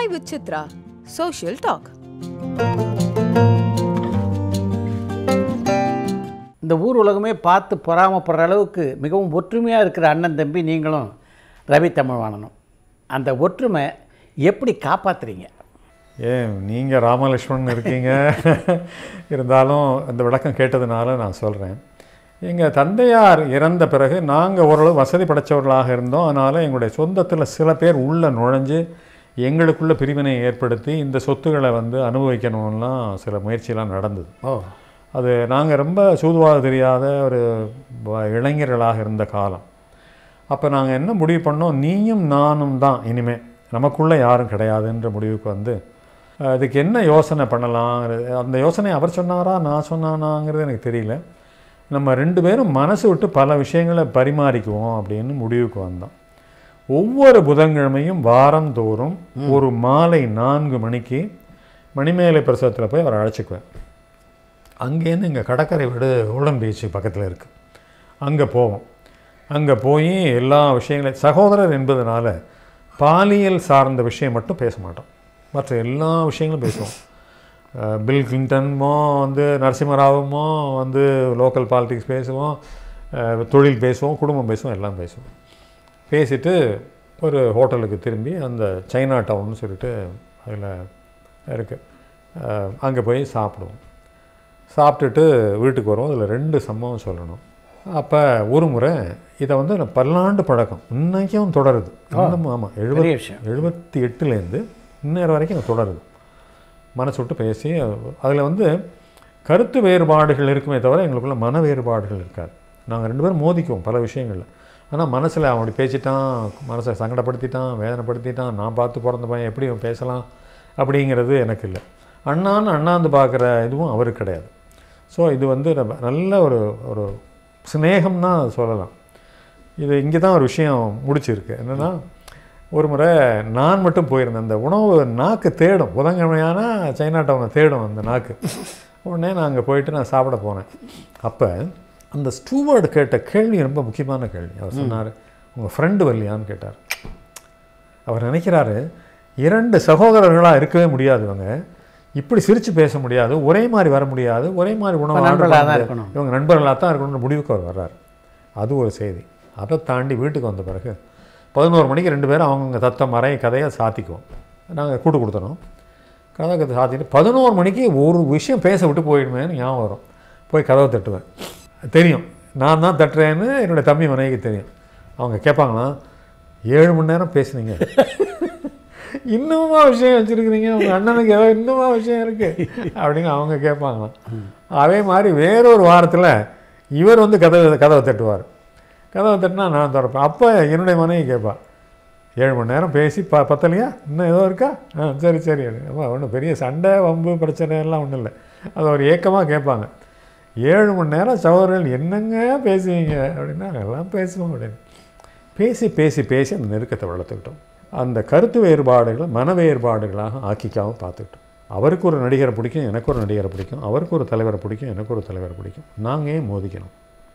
Chai with Chitra, Social Talk. இந்த ஊர் உலகமே பார்த்து பொறாமப்படுற அளவுக்கு மிகவும் ஒற்றுமையாக இருக்கிற அண்ணன் தம்பி நீங்களும் ரவி தமிழ்வாணனும் அந்த ஒற்றுமை எப்படி காப்பாத்துறீங்க ஏன் நீங்கள் ராமலட்சுமணன் இருக்கீங்க இருந்தாலும் இந்த விளக்கம் கேட்டதுனால நான் சொல்கிறேன் எங்கள் தந்தையார் இறந்த பிறகு நாங்கள் ஓரளவு வசதி படைத்தவர்களாக இருந்தோம் அதனால் எங்களுடைய சொந்தத்தில் சில பேர் உள்ளே நுழைஞ்சு எங்களுக்குள்ள பிரிவினை ஏற்படுத்தி இந்த சொத்துக்களை வந்து அனுபவிக்கணும்லாம் சில முயற்சியெல்லாம் நடந்தது ஓ அது நாங்கள் ரொம்ப சூதுவாக தெரியாத ஒரு வ- இளைஞர்களாக இருந்த காலம் அப்போ நாங்கள் என்ன முடிவு பண்ணோம் நீயும் நானும் தான் இனிமே நமக்குள்ளே யாரும் கிடையாதுன்ற முடிவுக்கு வந்து அஹ், அதுக்கு என்ன யோசனை பண்ணலாம் அந்த யோசனை அவர் சொன்னாரா நான் சொன்னானாங்கிறது எனக்கு தெரியல நம்ம ரெண்டு பேரும் மனசு விட்டு பல விஷயங்களை பரிமாறிக்குவோம் அப்படின்னு முடிவுக்கு வந்தோம் ஒவ்வொரு புதன்கிழமையும் வாரந்தோறும் ஒரு மாலை நான்கு மணிக்கு மணிமேலை பிரசவத்தில் போய் அவரை அழைச்சிக்குவேன் அங்கேருந்து இங்கே கடற்கரை வீடு உளம் பீச் பக்கத்தில் இருக்குது அங்கே போவோம் அங்கே போய் எல்லா விஷயங்களையும் சகோதரர் என்பதனால பாலியல் சார்ந்த விஷயம் மட்டும் பேச மாட்டோம் மற்ற எல்லா விஷயங்களும் பேசுவோம் அஹ் பில் கிளின்டன்மோ வந்து நரசிம்மராவுமோ வந்து லோக்கல் பாலிடிக்ஸ் பேசுவோம் அஹ் தொழில் பேசுவோம் குடும்பம் பேசுவோம் எல்லாம் பேசுவோம் பேசிட்டு ஒரு ஹோட்டலுக்கு திரும்பி அந்த சைனா டவுன்னு சொல்லிட்டு அதில் இருக்குது அங்கே போய் சாப்பிடுவோம் சாப்பிட்டுட்டு வீட்டுக்கு வரோம் அதில் ரெண்டு சம்பவம் சொல்லணும் அப்போ ஒரு முறை இதை வந்து நான் பல்லாண்டு பழக்கம் இன்னைக்கும் தொடருது இன்னும் ஆமாம் பெரிய எழுபது விஷயம் எழுபத்தி எட்டுலேருந்து இன்னேரம் வரைக்கும் அது தொடருது மனசு விட்டு பேசி அதில் வந்து கருத்து வேறுபாடுகள் இருக்குமே தவிர எங்களுக்குள்ள மன வேறுபாடுகள் இருக்காது நாங்கள் ரெண்டு பேரும் மோதிக்குவோம் பல விஷயங்களில் ஆனால் மனசில் அவன் அப்படி பேசிட்டான் மனசை சங்கடப்படுத்திட்டான் வேதனைப்படுத்திட்டான் நான் பார்த்து பிறந்த பையன் எப்படி அவன் பேசலாம் அப்படிங்கிறது எனக்கு இல்லை அண்ணான்னு அண்ணாந்து பார்க்குற இதுவும் அவருக்கு கிடையாது ஸோ இது வந்து நம்ம நல்ல ஒரு ஒரு சிநேகம்னா சொல்லலாம் இது இங்கே தான் ஒரு விஷயம் முடிச்சிருக்கு என்னென்னா ஒரு முறை நான் மட்டும் போயிருந்தேன் அந்த உணவு நாக்கு தேடும் புதன்கிழமையான சைனா டவுனை தேடும் அந்த நாக்கு உடனே நான் அங்கே போயிட்டு நான் சாப்பிட போனேன் அப்போ அந்த ஸ்டூவர்டு கேட்ட கேள்வி ரொம்ப முக்கியமான கேள்வி அவர் சொன்னார் உங்கள் ஃப்ரெண்டு வரலையான்னு கேட்டார் அவர் நினைக்கிறாரு இரண்டு சகோதரர்களாக இருக்கவே முடியாது இவங்க இப்படி சிரித்து பேச முடியாது ஒரே மாதிரி வர முடியாது ஒரே மாதிரி உணவு order நண்பர்களாக பண்ண தான் முடியாது. இருக்கணும். இவங்க நண்பர்களாக தான் இருக்கணும்னு முடிவுக்கு அவர் வர்றார் அது ஒரு செய்தி அதை தாண்டி வீட்டுக்கு வந்த பிறகு பதினோரு மணிக்கு ரெண்டு பேரும் அவங்கவுங்க தத்தம் மறை கதையை சாத்திக்குவோம் நாங்கள் கூட்டு கொடுத்துறோம் கதை கதை சாத்திட்டு பதினோரு மணிக்கு ஒரு விஷயம் பேச விட்டு போயிடுமேன்னு ஞாபகம் வரும் போய் கதவை தட்டுவேன் தெரியும் நான் தான் தட்டுறேன்னு என்னுடைய தம்பி மனைவிக்கு தெரியும் அவங்க கேட்பாங்களாம் ஏழு மணி நேரம் பேசுனீங்க இன்னுமா விஷயம் வச்சுருக்கிறீங்க உங்கள் அண்ணனுக்கு ஏதோ இன்னுமா விஷயம் இருக்குது அப்படின்னு அவங்க கேட்பாங்களாம் அதே மாதிரி வேறொரு வாரத்தில் இவர் வந்து கதவை கதவை தட்டுவார் கதவை தட்டினா நான் திறப்பேன் அப்போ என்னுடைய மனைவி கேட்பா ஏழு மணி நேரம் பேசி ப பத்தலையா இன்னும் ஏதோ இருக்கா ஆ சரி சரி அம்மா ஒன்றும் பெரிய சண்டை வம்பு பிரச்சனை எல்லாம் ஒன்றும் இல்லை அது ஒரு ஏக்கமாக கேட்பாங்க ஏழு மணி நேரம் சகோதரர்கள் என்னங்க பேசுவீங்க அப்படின்னா எல்லாம் பேசுவோம் அப்படின்னு பேசி பேசி பேசி அந்த நெருக்கத்தை வளர்த்துக்கிட்டோம் அந்த கருத்து வேறுபாடுகளை மன வேறுபாடுகளாக ஆக்கிக்காமல் பார்த்துக்கிட்டோம் அவருக்கு ஒரு நடிகரை பிடிக்கும் எனக்கு ஒரு நடிகரை பிடிக்கும் அவருக்கு ஒரு தலைவரை பிடிக்கும் எனக்கு ஒரு தலைவரை பிடிக்கும் நாங்கள் ஏன் மோதிக்கணும்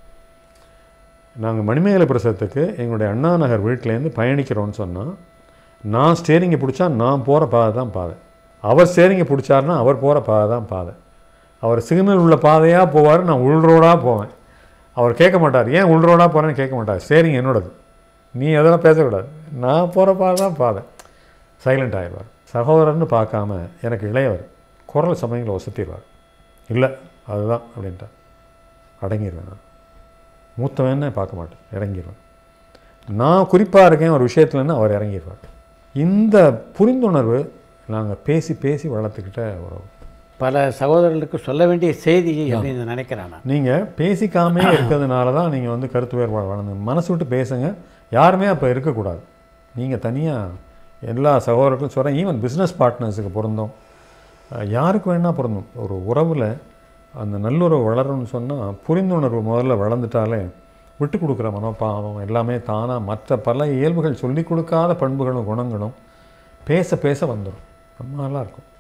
நாங்கள் மணிமேகலை பிரசவத்துக்கு எங்களுடைய அண்ணா நகர் வீட்டிலேருந்து பயணிக்கிறோன்னு சொன்னால் நான் ஸ்டேரிங்கை பிடிச்சா நான் போகிற பாதை தான் பாதை அவர் ஸ்டேரிங்கை பிடிச்சாருன்னா அவர் போகிற பாதை தான் பாதை அவர் சிக்னல் உள்ள பாதையாக போவார் நான் உள் ரோடாக போவேன் அவர் கேட்க மாட்டார் ஏன் உள் ரோடாக போகிறேன்னு கேட்க மாட்டார் ஸ்டேரிங் என்னோடது நீ எதெல்லாம் பேசக்கூடாது நான் போகிற பாதை தான் பாதை சைலண்ட் ஆயிடுவார் சகோதரன்னு பார்க்காம எனக்கு இளையவர் குரல் சமயங்களை ஒசத்திடுவார் இல்லை அதுதான் அப்படின்ட்டார் அடங்கிடுவேன் நான் மூத்தவன்னு பார்க்க மாட்டேன் இறங்கிடுவேன் நான் குறிப்பாக இருக்கேன் ஒரு விஷயத்துலன்னு அவர் இறங்கிடுவார் இந்த புரிந்துணர்வு நாங்கள் பேசி பேசி வளர்த்துக்கிட்ட உறவு பல சகோதரர்களுக்கு சொல்ல வேண்டிய செய்தி அப்படின்னு நினைக்கிறேன் நான் நீங்கள் பேசிக்காமே இருக்கிறதுனால தான் நீங்கள் வந்து கருத்து வேறுபாடு வளர்ந்து மனசு விட்டு பேசுங்க யாருமே அப்போ இருக்கக்கூடாது நீங்கள் தனியாக எல்லா சகோதரர்களுக்கும் சொல்கிறேன் ஈவன் பிஸ்னஸ் பார்ட்னர்ஸுக்கு பொருந்தும் அஹ் யாருக்கு வேணால் பொருந்தும் ஒரு உறவில் அந்த நல்லுறவு வளரும்னு சொன்னால் புரிந்துணர்வு முதல்ல வளர்ந்துட்டாலே விட்டு கொடுக்குற மனோபாவம் எல்லாமே தானாக மற்ற பல இயல்புகள் சொல்லிக் கொடுக்காத பண்புகளும் குணங்களும் பேச பேச வந்துடும் ரொம்ப நல்லா இருக்கும்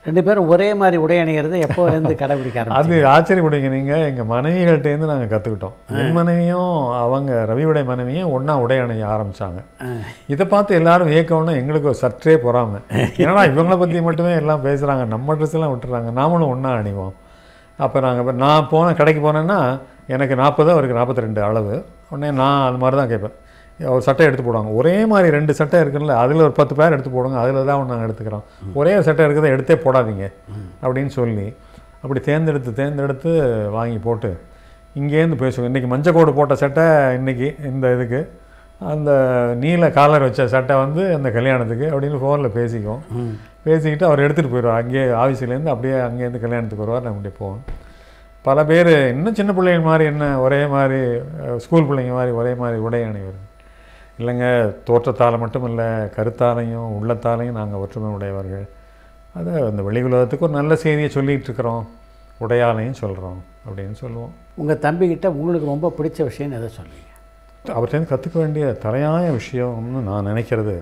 ரெண்டு பேரும் ஒரே மாதிரி உடை அணிகிறது எப்போ இருந்து கடைபிடிக்க ஆரம்பிச்சு அது ஆச்சரியப்படுங்க நீங்கள் எங்கள் மனைவிகள்கிட்டேருந்து நாங்கள் கற்றுக்கிட்டோம் என் மனைவியும் அவங்க ரவியுடைய மனைவியும் ஒன்றா உடை அணிய ஆரம்பித்தாங்க இதை பார்த்து எல்லாரும் ஏக்கம்னா எங்களுக்கு ஒரு சற்றே பொறாமை ஏன்னா இவங்கள பற்றி மட்டுமே எல்லாம் பேசுகிறாங்க நம்ம ட்ரெஸ் எல்லாம் விட்டுறாங்க நாமளும் ஒன்றா அணிவோம் அப்போ நாங்கள் நான் போன கடைக்கு போனேன்னா எனக்கு நாற்பது அவருக்கு நாற்பத்தி ரெண்டு அளவு உடனே நான் அது மாதிரி தான் கேட்பேன் ஒரு சட்டை எடுத்து போடுவாங்க ஒரே மாதிரி ரெண்டு சட்டை இருக்குல்ல அதில் ஒரு பத்து பேர் எடுத்து போடுங்க அதில் தான் ஒன்று நாங்கள் எடுத்துக்கிறோம் ஒரே ஒரு சட்டை இருக்கிறத எடுத்தே போடாதீங்க அப்படின்னு சொல்லி அப்படி தேர்ந்தெடுத்து தேர்ந்தெடுத்து வாங்கி போட்டு இங்கேருந்து பேசுவோம் இன்றைக்கி மஞ்சக்கோடு போட்ட சட்டை இன்றைக்கி இந்த இதுக்கு அந்த நீல காலர் வச்ச சட்டை வந்து அந்த கல்யாணத்துக்கு அப்படின்னு ஃபோனில் பேசிக்குவோம் பேசிக்கிட்டு அவர் எடுத்துகிட்டு போயிடுவார் அங்கேயே ஆஃபீஸ்லேருந்து அப்படியே அங்கேருந்து கல்யாணத்துக்கு வருவார் நான் அப்படியே போவோம் பல பேர் இன்னும் சின்ன பிள்ளைங்க மாதிரி என்ன ஒரே மாதிரி அஹ், ஸ்கூல் பிள்ளைங்க மாதிரி ஒரே மாதிரி உடை அணிவர் இல்லைங்க தோற்றத்தால் மட்டும் இல்லை கருத்தாலையும் உள்ளத்தாலையும் நாங்கள் ஒற்றுமை உடையவர்கள் அதை அந்த வெளி உலகத்துக்கு ஒரு நல்ல செய்தியை சொல்லிகிட்டு இருக்கிறோம் உடையாலையும் சொல்கிறோம் அப்படின்னு சொல்லுவோம் உங்கள் தம்பிக்கிட்ட உங்களுக்கு ரொம்ப பிடிச்ச விஷயம்னு எதை சொல்லுவீங்க அவர்கிட்ட கற்றுக்க வேண்டிய தலையாய விஷயம்னு நான் நினைக்கிறது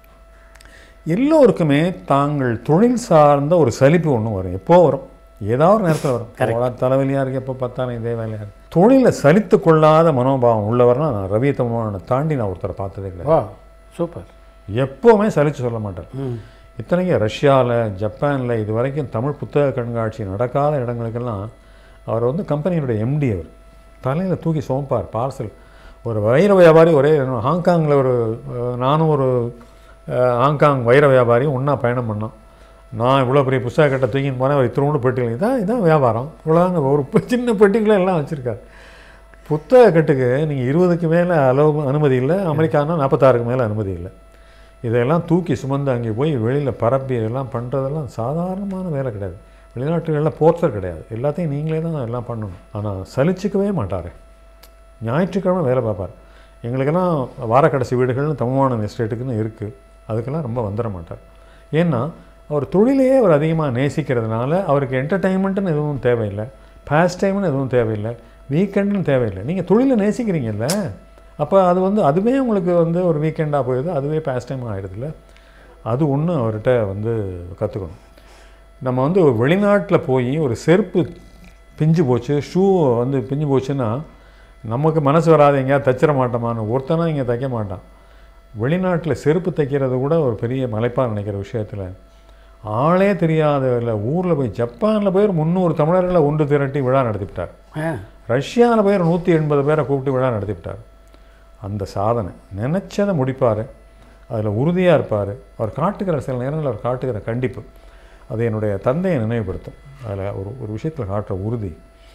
எல்லோருக்குமே தாங்கள் தொழில் சார்ந்த ஒரு சலிப்பு ஒன்று வரும் எப்போ வரும் ஏதாவது ஒரு நேரத்தில் வரும் அவ்வளோ தலைவலியாக இருக்குது எப்போ பார்த்தாலும் இதே வேலையாக இருக்கு தொழிலை சலித்து கொள்ளாத மனோபாவம் உள்ளவர்னா நான் ரவி தமிழனை தாண்டி நான் ஒருத்தரை பார்த்ததே கிடையாது ஓ சூப்பர் எப்போவுமே சலித்து சொல்ல மாட்டார் ம் இத்தனைக்கும் ரஷ்யாவில் ஜப்பானில் இது வரைக்கும் தமிழ் புத்தக கண்காட்சி நடக்காத இடங்களுக்கெல்லாம் அவர் வந்து கம்பெனியினுடைய எம்டி அவர் தலையில் தூக்கி சோம்பார் பார்சல் ஒரு வைர வியாபாரி ஒரே ஹாங்காங்கில் ஒரு அஹ், நானும் ஒரு அஹ், ஹாங்காங் வைர வியாபாரியும் ஒன்றா பயணம் பண்ணோம் நான் இவ்வளோ பெரிய புத்தக கட்டை தூக்கின்னு போனேன் அவர் இத்தினோண்டு பெட்டிகள் இதான் இதான் வியாபாரம் இவ்வளோதாங்க ஒரு ப- சின்ன பெட்டிகளை எல்லாம் வச்சுருக்காரு புத்தக கட்டுக்கு நீங்கள் இருபதுக்கு மேலே அளவு அனுமதி இல்லை அமெரிக்கானா நாற்பத்தாறுக்கு மேலே அனுமதி இல்லை இதெல்லாம் தூக்கி சுமந்து அங்கே போய் வெளியில் பரப்பி எல்லாம் பண்ணுறதெல்லாம் சாதாரணமான வேலை கிடையாது வெளிநாட்டுகளில் போர்ச்சர் கிடையாது எல்லாத்தையும் நீங்களே தான் எல்லாம் பண்ணணும் ஆனால் சலிச்சுக்கவே மாட்டார் ஞாயிற்றுக்கிழமை வேலை பார்ப்பார் எங்களுக்கெல்லாம் வாரக்கடைசி வீடுகள்னு தமிழ்மானன் எஸ்டேட்டுக்குன்னு இருக்குது அதுக்கெல்லாம் ரொம்ப வந்துட மாட்டார் ஏன்னா அவர் தொழிலையே அவர் அதிகமாக நேசிக்கிறதுனால அவருக்கு என்டர்டெயின்மெண்ட்டுன்னு எதுவும் தேவையில்லை பாஸ்ட் டைம்னு எதுவும் தேவையில்லை வீக்கெண்டுன்னு தேவையில்லை நீங்கள் தொழிலை நேசிக்கிறீங்கல்ல அப்போ அது வந்து அதுவே உங்களுக்கு வந்து ஒரு வீக்கெண்டாக போயிடுது அதுவே பாஸ்ட் டைம் ஆகிடுதுல்ல அது ஒன்று அவர்கிட்ட வந்து கற்றுக்கணும் நம்ம வந்து வெளிநாட்டில் போய் ஒரு செருப்பு பிஞ்சு போச்சு ஷூ வந்து பிஞ்சு போச்சுன்னா நமக்கு மனசு வராது எங்கேயாவது தச்சிட மாட்டோமான்னு ஒருத்தனா இங்கே தைக்க மாட்டான் வெளிநாட்டில் செருப்பு தைக்கிறது கூட ஒரு பெரிய மலைப்பாக நினைக்கிற விஷயத்தில் ஆளே தெரியாத இல்லை ஊரில் போய் ஜப்பானில் போய் ஒரு முந்நூறு தமிழர்களை ஒன்று திரட்டி விழா நடத்திவிட்டார் ஆ ரஷ்யாவில் போய் ஒரு நூற்றி எண்பது பேரை கூப்பிட்டு விழா நடத்திவிட்டார் அந்த சாதனை நினச்சதை முடிப்பார் அதில் உறுதியாக இருப்பார் அவர் காட்டுகிற சில நேரங்களில் அவர் காட்டுகிற கண்டிப்பு அது என்னுடைய தந்தையை நினைவுபடுத்தும் அதில் ஒரு ஒரு விஷயத்தில் காட்டுற உறுதி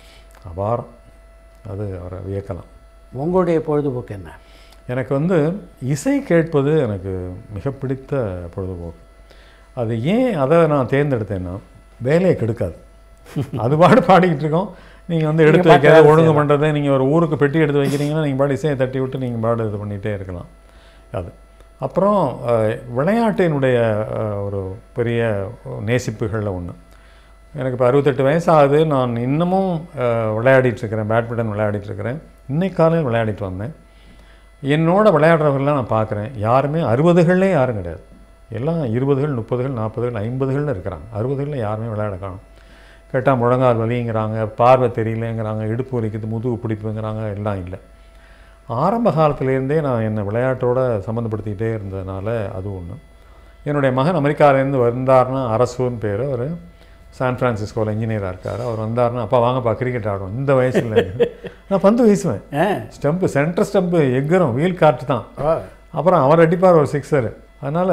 அபாரம் அது அவரை வியக்கலாம் உங்களுடைய பொழுதுபோக்கு என்ன எனக்கு வந்து இசை கேட்பது எனக்கு மிக பிடித்த பொழுதுபோக்கு அது ஏன் அதை நான் தேர்ந்தெடுத்தேன்னா வேலையை கெடுக்காது அது பாடு பாடிக்கிட்டு இருக்கோம் நீங்கள் வந்து எடுத்து நீங்க பாட்டு வைக்கிறது வேலை ஒழுங்கு செய்யலாம். பண்ணுறது நீங்கள் ஒரு ஊருக்கு பெட்டி எடுத்து வைக்கிறீங்கன்னா நீங்கள் பாடு இசையை தட்டி விட்டு நீங்கள் பாடு இது பண்ணிகிட்டே இருக்கலாம் அது அப்புறம் அஹ், விளையாட்டினுடைய அஹ், ஒரு பெரிய நேசிப்புகளில் ஒன்று எனக்கு இப்போ அறுபத்தெட்டு வயசு ஆகுது நான் இன்னமும் அஹ், விளையாடிட்டு இருக்கிறேன் பேட்மிண்டன் விளையாடிட்டு இருக்கிறேன் இன்னைக்கு காலையில் விளையாடிட்டு வந்தேன் என்னோட விளையாடுறவர்கள்லாம் நான் பார்க்குறேன் யாருமே அறுபதுகள்லே யாரும் கிடையாது எல்லாம் இருபதுகள் முப்பதுகள் நாற்பதுகள் ஐம்பதுகளில் இருக்கிறாங்க அறுபதுகளில் யாருமே விளையாட காணும் கேட்டால் முழங்கால் வலிங்கிறாங்க பார்வை தெரியலங்கிறாங்க இடுப்பு வலிக்குது முதுகு பிடிப்புங்கிறாங்க எல்லாம் இல்லை ஆரம்ப காலத்துலேருந்தே நான் என்னை விளையாட்டோட சம்மந்தப்படுத்திக்கிட்டே இருந்ததுனால அது ஒன்று என்னுடைய மகன் அமெரிக்காவிலேருந்து வந்தார்னா அரசுன்னு பேர் அவர் சான் ஃப்ரான்சிஸ்கோவில் இன்ஜினியராக இருக்கார் அவர் வந்தார்னா அப்பா வாங்கப்பா கிரிக்கெட் ஆடுவோம் இந்த வயசில் நான் பந்து வீசுவேன் ஆ ஸ்டம்ப்பு சென்டர் ஸ்டம்ப்பு எக்கரும் வீல் காட்டு தான் ஓ அப்புறம் அவர் அடிப்பார் ஒரு சிக்ஸரு அதனால்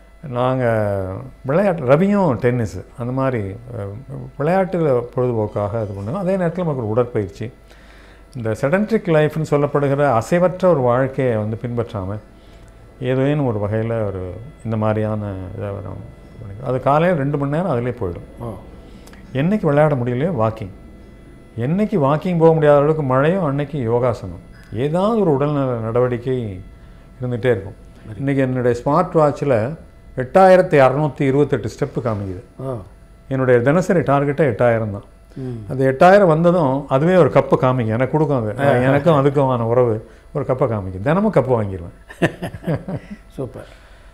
நாங்கள் விளையாட்டு ரவியும் டென்னிஸு அந்த மாதிரி அஹ், விளையாட்டு பொழுதுபோக்காக இது பண்ணுவோம் அதே நேரத்தில் நமக்கு ஒரு உடற்பயிற்சி இந்த செடன்ட்ரிக் லைஃப்னு சொல்லப்படுகிற அசைவற்ற ஒரு வாழ்க்கையை வந்து பின்பற்றாமல் ஏதேனும் ஒரு வகையில் ஒரு இந்த மாதிரியான இதை நம்ம பண்ணிக்கிறோம். அது காலையில் ரெண்டு மணி நேரம் அதிலே போயிடும் ஓ என்னைக்கு விளையாட முடியலையோ வாக்கிங் என்னைக்கு வாக்கிங் போக முடியாத அளவுக்கு மழையோ அன்னைக்கு யோகாசனம் ஏதாவது ஒரு உடல்நல நடவடிக்கை இருந்துகிட்டே இருக்கும் இன்றைக்கி என்னுடைய ஸ்மார்ட் வாட்சில் எட்டாயிரத்தி அறநூற்றி இருபத்தெட்டு ஸ்டெப்பு காமிக்குது ஓ என்னுடைய தினசரி டார்கெட்டே எட்டாயிரம் தான் ம் அது எட்டாயிரம் வந்ததும் அதுவே ஒரு கப்பு காமிக்கும் எனக்கு கொடுக்கும் அது எனக்கும் அதுக்குமான உறவு ஒரு கப்பை காமிக்கும் தினமும் கப்பு வாங்கிடுவேன் சூப்பர்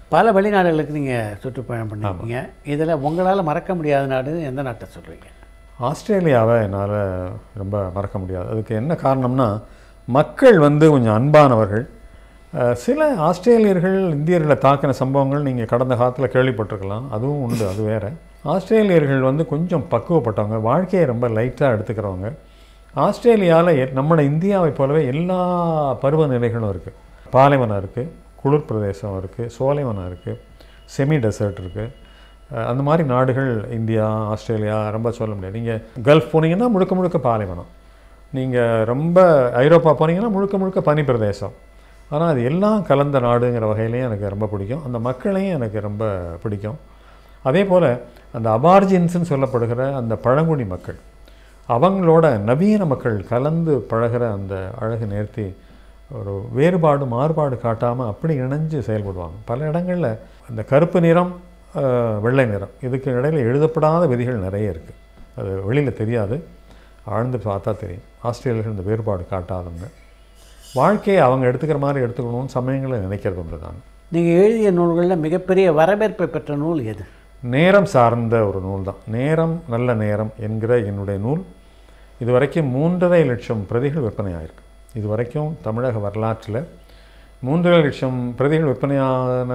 பல வெளிநாடுகளுக்கு நீங்கள் சுற்றுப்பயணம் பண்ணியிருக்கீங்க இதில் உங்களால் மறக்க முடியாத நாடு எந்த நாட்டை சொல்கிறீங்க ஆஸ்திரேலியாவை என்னால் ரொம்ப மறக்க முடியாது அதுக்கு என்ன காரணம்னா மக்கள் வந்து கொஞ்சம் அன்பானவர்கள் அஹ், சில ஆஸ்திரேலியர்கள் இந்தியர்களை தாக்கின சம்பவங்கள் நீங்கள் கடந்த காலத்தில் கேள்விப்பட்டிருக்கலாம் அதுவும் உண்டு அது வேறு ஆஸ்திரேலியர்கள் வந்து கொஞ்சம் பக்குவப்பட்டவங்க வாழ்க்கையை ரொம்ப லைட்டாக எடுத்துக்கிறவங்க ஆஸ்திரேலியாவில் நம்மளோட இந்தியாவை போலவே எல்லா பருவநிலைகளும் இருக்குது பாலைவனம் இருக்குது குளிர் பிரதேசம் இருக்குது சோலைவனம் இருக்குது செமி டெசர்ட் இருக்குது அஹ் அந்த மாதிரி நாடுகள் இந்தியா ஆஸ்திரேலியா ரொம்ப சொல்ல முடியாது நீங்கள் கல்ஃப் போனீங்கன்னா முழுக்க முழுக்க பாலைவனம் நீங்கள் ரொம்ப ஐரோப்பா போனீங்கன்னா முழுக்க முழுக்க பனி பிரதேசம் ஆனால் அது எல்லாம் கலந்த நாடுங்கிற வகையிலையும் எனக்கு ரொம்ப பிடிக்கும் அந்த மக்களையும் எனக்கு ரொம்ப பிடிக்கும் அதே போல் அந்த அபார்ஜின்ஸ்னு சொல்லப்படுகிற அந்த பழங்குடி மக்கள் அவங்களோட நவீன மக்கள் கலந்து பழகுற அந்த அழகு நேர்த்தி ஒரு வேறுபாடு மாறுபாடு காட்டாமல் அப்படி இணைஞ்சு செயல்படுவாங்க பல இடங்களில் அந்த கருப்பு நிறம் அஹ், வெள்ளை நிறம் இதுக்கு இடையில எழுதப்படாத விதிகள் நிறைய இருக்குது அது வெளியில் தெரியாது ஆழ்ந்து பார்த்தா தெரியும் ஆஸ்திரேலியர்கள் இந்த வேறுபாடு காட்டாதவங்க வாழ்க்கையை அவங்க எடுத்துக்கிற மாதிரி எடுத்துக்கணும்னு சமயங்களை நினைக்கிறது உண்டு தான் நீங்கள் எழுதிய நூல்களில் மிகப்பெரிய வரவேற்பை பெற்ற நூல் எது நேரம் சார்ந்த ஒரு நூல் தான் நேரம் நல்ல நேரம் என்கிற என்னுடைய நூல் இதுவரைக்கும் மூன்றரை லட்சம் பிரதிகள் விற்பனை ஆயிருக்கு இதுவரைக்கும் தமிழக வரலாற்றில் மூன்றரை லட்சம் பிரதிகள் விற்பனையான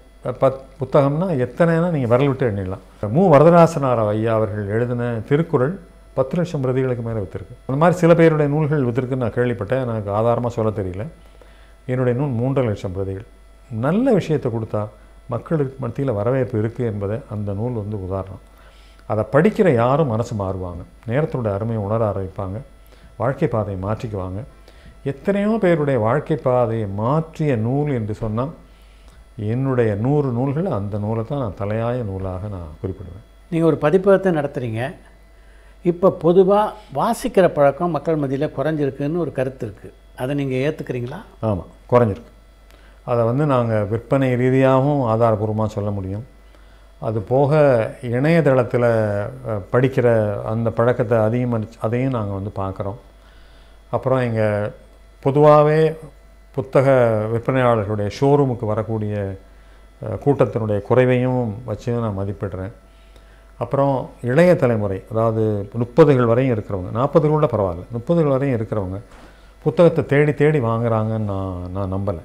பத் புத்தகம்னா எத்தனைனா நீங்கள் வரல் விட்டு எண்ணிடலாம் மு வரதராசனார் ஐயா அவர்கள் எழுதின திருக்குறள் பத்து லட்சம் பிரதிகளுக்கு மேலே விற்றுருக்கு அந்த மாதிரி சில பேருடைய நூல்கள் விற்றுருக்குன்னு நான் கேள்விப்பட்டேன் எனக்கு ஆதாரமாக சொல்ல தெரியல என்னுடைய நூல் மூன்றரை லட்சம் பிரதிகள் நல்ல விஷயத்தை கொடுத்தா மக்களுக்கு மத்தியில் வரவேற்பு இருக்குது என்பதை அந்த நூல் வந்து உதாரணம் அதை படிக்கிற யாரும் மனசு மாறுவாங்க நேரத்தோட அருமையை உணர ஆரம்பிப்பாங்க வாழ்க்கை பாதையை மாற்றிக்குவாங்க எத்தனையோ பேருடைய வாழ்க்கை பாதையை மாற்றிய நூல் என்று சொன்னால் என்னுடைய நூறு நூல்கள் அந்த நூலை தான் நான் தலையாய நூலாக நான் குறிப்பிடுவேன் நீங்கள் ஒரு பதிப்பகத்தை நடத்துகிறீங்க இப்போ பொதுவாக வாசிக்கிற பழக்கம் மக்கள் மத்தியில் குறைஞ்சிருக்குன்னு ஒரு கருத்து இருக்குது அதை நீங்கள் ஏற்றுக்கிறீங்களா ஆமாம் குறைஞ்சிருக்கு அதை வந்து நாங்கள் விற்பனை ரீதியாகவும் ஆதாரபூர்வமாக சொல்ல முடியும் அது போக இணையதளத்தில் அஹ், படிக்கிற அந்த பழக்கத்தை அதிகமாக அதையும் நாங்கள் வந்து பார்க்குறோம் அப்புறம் எங்கள் பொதுவாகவே புத்தக விற்பனையாளர்களுடைய ஷோரூமுக்கு வரக்கூடிய அஹ், கூட்டத்தினுடைய குறைவையும் வச்சு நான் மதிப்பிடுறேன் அப்புறம் இளைய தலைமுறை அதாவது முப்பதுகள் வரையும் இருக்கிறவங்க நாற்பதுகள் கூட பரவாயில்ல முப்பதுகள் வரையும் இருக்கிறவங்க புத்தகத்தை தேடி தேடி வாங்குறாங்கன்னு நான் நான் நம்பலை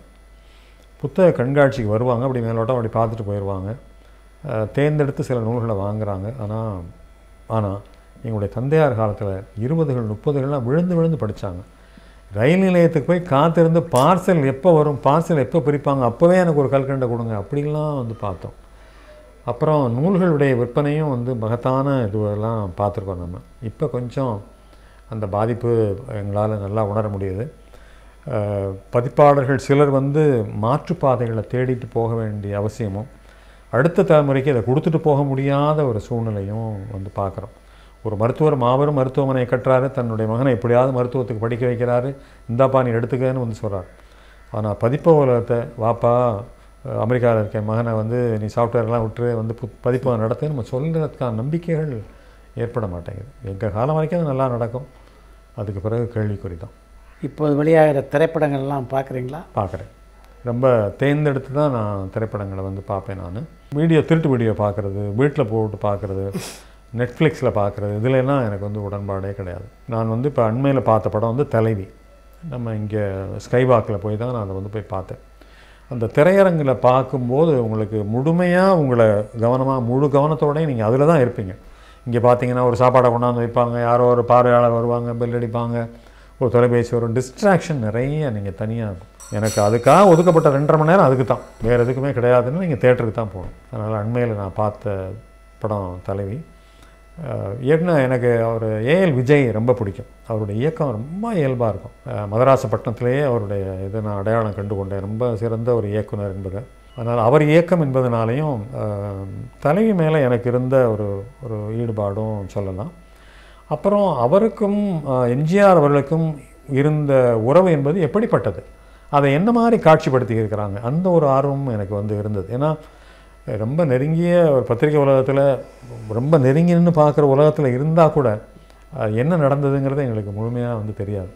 புத்தக கண்காட்சிக்கு வருவாங்க அப்படி மேலோட்டம் அப்படி பார்த்துட்டு போயிடுவாங்க அஹ், தேர்ந்தெடுத்து சில நூல்களை வாங்குறாங்க ஆனால் ஆனால் எங்களுடைய தந்தையார் காலத்தில் இருபதுகள் முப்பதுகள்லாம் விழுந்து விழுந்து படித்தாங்க ரயில் நிலையத்துக்கு போய் காத்திருந்து பார்சல் எப்போ வரும் பார்சல் எப்போ பிரிப்பாங்க அப்போவே எனக்கு ஒரு கல்கண்டை கொடுங்க அப்படிலாம் வந்து பார்த்தோம் அப்புறம் நூல்களுடைய விற்பனையும் வந்து மகத்தான இதுவெல்லாம் பார்த்துருக்கோம் நம்ம இப்போ கொஞ்சம் அந்த பாதிப்பு எங்களால் நல்லா உணர முடியுது அஹ், பதிப்பாளர்கள் சிலர் வந்து மாற்றுப்பாதைகளை தேடிட்டு போக வேண்டிய அவசியமும் அடுத்த தலைமுறைக்கு அதை கொடுத்துட்டு போக முடியாத ஒரு சூழ்நிலையும் வந்து பார்க்குறோம் ஒரு மருத்துவர் மாபெரும் மருத்துவமனையை கட்டுறாரு தன்னுடைய மகனை எப்படியாவது மருத்துவத்துக்கு படிக்க வைக்கிறாரு இந்தாப்பா நீ எடுத்துக்கன்னு வந்து சொல்கிறார் ஆனால் பதிப்பு உலகத்தை வாப்பா அஹ், அமெரிக்காவில் இருக்க என் மகனை வந்து நீ சாஃப்ட்வேர்லாம் விட்டு வந்து பு பதிப்பகம் நடத்து நம்ம சொல்கிறதுக்கான நம்பிக்கைகள் ஏற்பட மாட்டேங்குது எங்கள் காலம் வரைக்கும் அது நல்லா நடக்கும் அதுக்கு பிறகு கேள்விக்குறி தான் இப்போ வெளியாகிற திரைப்படங்கள்லாம் பார்க்குறீங்களா பார்க்குறேன் ரொம்ப தேர்ந்தெடுத்து தான் நான் திரைப்படங்களை வந்து பார்ப்பேன் நான் வீடியோ திருட்டு வீடியோ பார்க்குறது வீட்டில் போட்டு பார்க்குறது நெட்ஃப்ளிக்ஸில் பார்க்குறது இதுலலாம் எனக்கு வந்து உடன்பாடே கிடையாது நான் வந்து இப்போ அண்மையில் பார்த்த படம் வந்து தலைவி நம்ம இங்கே ஸ்கைவாக்கில் போய் தான் நான் அதை வந்து போய் பார்த்தேன் அந்த திரையரங்கில் பார்க்கும்போது உங்களுக்கு முழுமையாக உங்களை கவனமாக முழு கவனத்தோடய நீங்கள் அதில் தான் இருப்பீங்க இங்கே பார்த்தீங்கன்னா ஒரு சாப்பாடை கொண்டாந்து வைப்பாங்க யாரோ ஒரு பார்வையாளர் வருவாங்க பெல் அடிப்பாங்க ஒரு தொலைபேசி வரும் டிஸ்ட்ராக்ஷன் நிறைய நீங்கள் தனியாக இருக்கும் எனக்கு அதுக்காக ஒதுக்கப்பட்ட ரெண்டரை மணி நேரம் அதுக்கு தான் வேறு எதுக்குமே கிடையாதுன்னு நீங்கள் தேட்டருக்கு தான் போகணும் அதனால் அண்மையில் நான் பார்த்த படம் தலைவி அஹ் இயக்குனர் எனக்கு அவர் ஏஎல் விஜய் ரொம்ப பிடிக்கும் அவருடைய இயக்கம் ரொம்ப இயல்பாக இருக்கும் அஹ் மதராசப்பட்டினத்திலேயே அவருடைய இதை நான் அடையாளம் கண்டு கொண்டேன் ரொம்ப சிறந்த ஒரு இயக்குனர் என்பதை அதனால் அவர் இயக்கம் என்பதனாலையும் அஹ், தலைவி மேலே எனக்கு இருந்த ஒரு ஒரு ஈடுபாடும் சொல்லலாம் அப்புறம் அவருக்கும் அஹ், எம்ஜிஆர் அவர்களுக்கும் இருந்த உறவு என்பது எப்படிப்பட்டது அதை என்ன மாதிரி காட்சிப்படுத்தி இருக்கிறாங்க அந்த ஒரு ஆர்வமும் எனக்கு வந்து இருந்தது ஏன்னா ரொம்ப நெருங்கிய ஒரு பத்திரிகை உலகத்தில் ரொம்ப நெருங்கி நின்று பார்க்குற உலகத்தில் இருந்தால் கூட அது என்ன நடந்ததுங்கிறது எங்களுக்கு முழுமையாக வந்து தெரியாது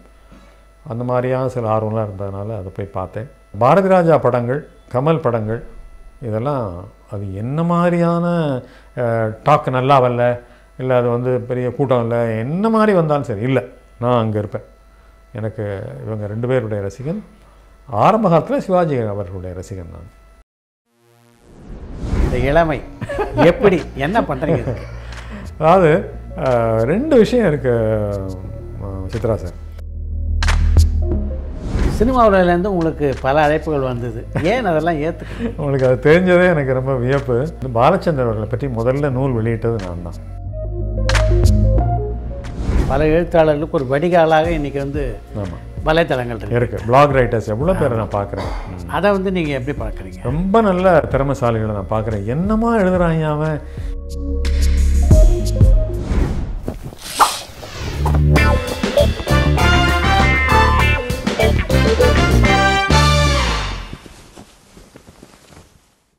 அந்த மாதிரியான சில ஆர்வம்லாம் இருந்ததுனால அதை போய் பார்த்தேன் பாரதி ராஜா படங்கள் கமல் படங்கள் இதெல்லாம் அது என்ன மாதிரியான டாக் நல்லா வரல இல்லை அது வந்து பெரிய கூட்டம் இல்லை என்ன மாதிரி வந்தாலும் சரி இல்லை நான் அங்கே இருப்பேன் எனக்கு இவங்க ரெண்டு பேருடைய ரசிகன் ஆரம்ப காலத்தில் சிவாஜி அவர்களுடைய ரசிகன் நான் இந்த இளமை எப்படி என்ன பண்ணுறீங்க இதுக்கு? அதாவது அஹ், ரெண்டு விஷயம் இருக்குது சித்ரா சார் சினிமாவிலேருந்து உங்களுக்கு பல அழைப்புகள் வந்தது ஏன் அதெல்லாம் ஏற்றுக்கணும் உங்களுக்கு அது தெரிஞ்சதே எனக்கு ரொம்ப வியப்பு இந்த பாலச்சந்தர் அவர்களை பற்றி முதல்ல நூல் வெளியிட்டது நான் தான் பல எழுத்தாளர்களுக்கு ஒரு வடிகாலாக இன்றைக்கி வந்து ஆமாம் வலைத்தளங்கள் இருக்கு இருக்குது பிளாக் ரைட்டர்ஸ் எவ்வளோ பேரை நான் பார்க்குறேன் அதை வந்து நீங்கள் எப்படி பார்க்குறீங்க ரொம்ப நல்ல திறமைசாலிகளை நான் பார்க்குறேன் என்னமா எழுதுறாங்க அவன்